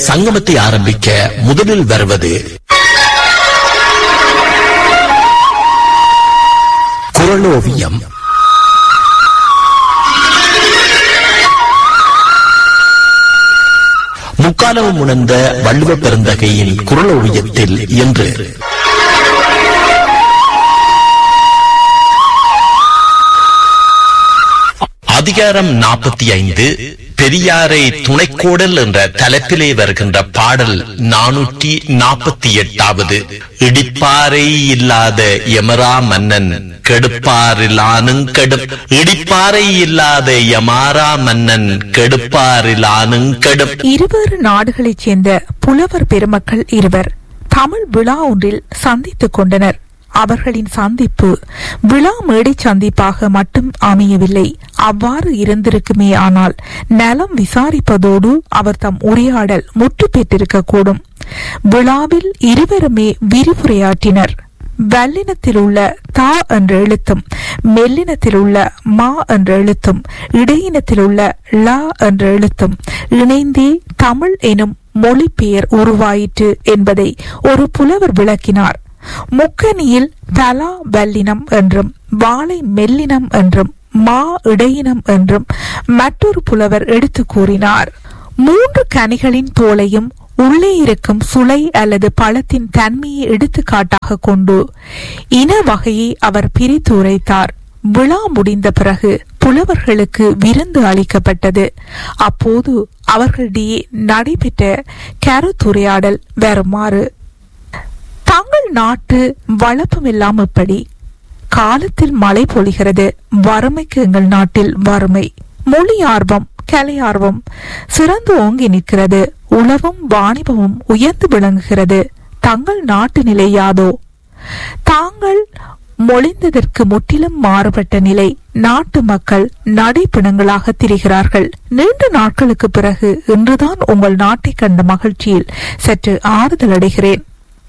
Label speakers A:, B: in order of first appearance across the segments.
A: சங்கமத்தை ஆரம்பிக்க முதலில் வருவது குரலோவியம் முக்காலமும் உணர்ந்த வள்ளுவ பெருந்தகையின் குரலோவியத்தில் இன்று அதிகாரம் நாற்பத்தி ஐந்து பெரியாரை துணைக்கோடல் என்ற தலைப்பிலே வருகின்ற பாடல் நானூற்றி நாற்பத்தி எட்டாவது இடிப்பாறை இல்லாத யமரா மன்னன் கெடுப்பாரிலானுங் கெடும் இடிப்பாறை இல்லாத யமாரா மன்னன் கெடுப்பாரிலானுங் கெடும்
B: இருவேறு நாடுகளைச் சேர்ந்த புலவர் பெருமக்கள் இருவர் தமிழ் விழா ஒன்றில் சந்தித்துக் கொண்டனர் அவர்களின் சந்திப்பு விழா மேடை சந்திப்பாக மட்டும் அமையவில்லை அவ்வாறு இருந்திருக்குமே ஆனால் நலம் விசாரிப்பதோடு அவர் தம் உரையாடல் முற்று பெற்றிருக்கக்கூடும் விழாவில் இருவருமே விரிவுரையாற்றினர் வல்லினத்தில் உள்ள தா என்ற எழுத்தும் மெல்லினத்தில் உள்ள மா என்ற எழுத்தும் இடையினத்தில் உள்ள லா என்ற எழுத்தும் இணைந்தே தமிழ் எனும் மொழிபெயர் உருவாயிற்று என்பதை ஒரு புலவர் விளக்கினார் முக்கனியில் தலா வல்லினம் என்றும் வாழை மெல்லினம் என்றும் மா இடையினம் என்றும் மற்றொரு புலவர் எடுத்து கூறினார் மூன்று கனிகளின் தோலையும் உள்ளே இருக்கும் சுளை அல்லது பழத்தின் தன்மையை எடுத்துக்காட்டாக கொண்டு இன வகையை அவர் பிரித்து உரைத்தார் விழா முடிந்த பிறகு புலவர்களுக்கு விருந்து அளிக்கப்பட்டது அப்போது அவர்களிடையே நடைபெற்ற கருத்துரையாடல் வருமாறு தங்கள் நாட்டு வளப்பமெல்லாம் எப்படி காலத்தில் மழை பொழிகிறது வறுமைக்கு எங்கள் நாட்டில் வறுமை மொழி ஆர்வம் கலை ஆர்வம் சிறந்து ஓங்கி நிற்கிறது உழவும் வாணிபமும் உயர்ந்து விளங்குகிறது தங்கள் நாட்டு நிலை யாதோ தாங்கள் மொழிந்ததற்கு முற்றிலும் மாறுபட்ட நிலை நாட்டு மக்கள் நடைப்பிணங்களாக திரிகிறார்கள் நீண்ட நாட்களுக்கு பிறகு இன்றுதான் உங்கள் நாட்டை கண்ட மகிழ்ச்சியில் சற்று ஆறுதல் அடைகிறேன்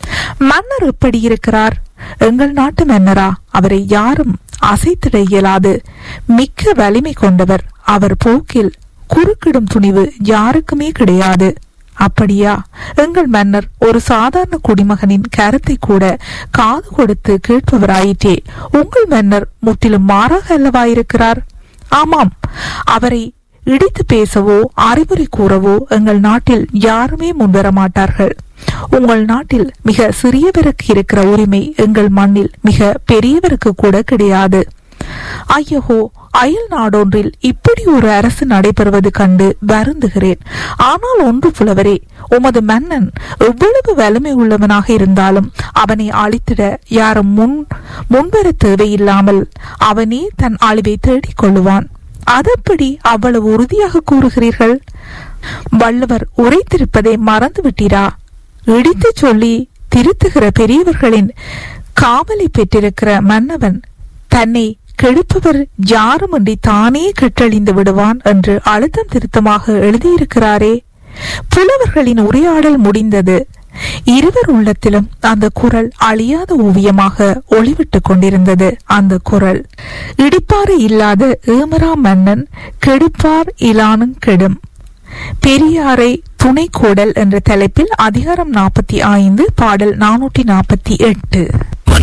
B: மன்னர் எப்படி இருக்கிறார் எங்கள் நாட்டு மன்னரா அவரை யாரும் அசைத்திட இயலாது மிக்க வலிமை கொண்டவர் அவர் போக்கில் குறுக்கிடும் துணிவு யாருக்குமே கிடையாது அப்படியா எங்கள் மன்னர் ஒரு சாதாரண குடிமகனின் கருத்தை கூட காது கொடுத்து கேட்பவராயிற்றே உங்கள் மன்னர் முற்றிலும் மாறாக அல்லவாயிருக்கிறார் ஆமாம் அவரை இடித்து பேசவோ அறிவுரை கூறவோ எங்கள் நாட்டில் யாருமே முன்வர மாட்டார்கள் உங்கள் நாட்டில் மிக சிறியவருக்கு இருக்கிற உரிமை எங்கள் மண்ணில் மிக பெரியவருக்கு கூட கிடையாது ஐயகோ அயல் நாடொன்றில் இப்படி ஒரு அரசு நடைபெறுவது கண்டு வருந்துகிறேன் ஆனால் ஒன்று புலவரே உமது மன்னன் எவ்வளவு வலிமை உள்ளவனாக இருந்தாலும் அவனை அழித்திட யாரும் முன் முன்வர தேவையில்லாமல் அவனே தன் அழிவை தேடிக் கொள்ளுவான் அதப்படி அவ்வளவு உறுதியாக கூறுகிறீர்கள் வள்ளுவர் உரைத்திருப்பதை மறந்து விட்டீரா இடித்து சொல்லி திருத்துகிற பெரியவர்களின் காவலை பெற்றிருக்கிற மன்னவன் தன்னை கெடுப்பவர் யாருமின்றி தானே கற்றழிந்து விடுவான் என்று அழுத்தம் திருத்தமாக எழுதியிருக்கிறாரே புலவர்களின் உரையாடல் முடிந்தது இருவர் உள்ளத்திலும் அந்த குரல் அழியாத ஓவியமாக ஒளிவிட்டுக் கொண்டிருந்தது அந்த குரல் இடிப்பாறு இல்லாத ஏமரா மன்னன் கெடுப்பார் இலானும் கெடும் பெரியாரை துணை கோடல் என்ற தலைப்பில் அதிகாரம் நாற்பத்தி ஐந்து பாடல் நானூற்றி நாற்பத்தி எட்டு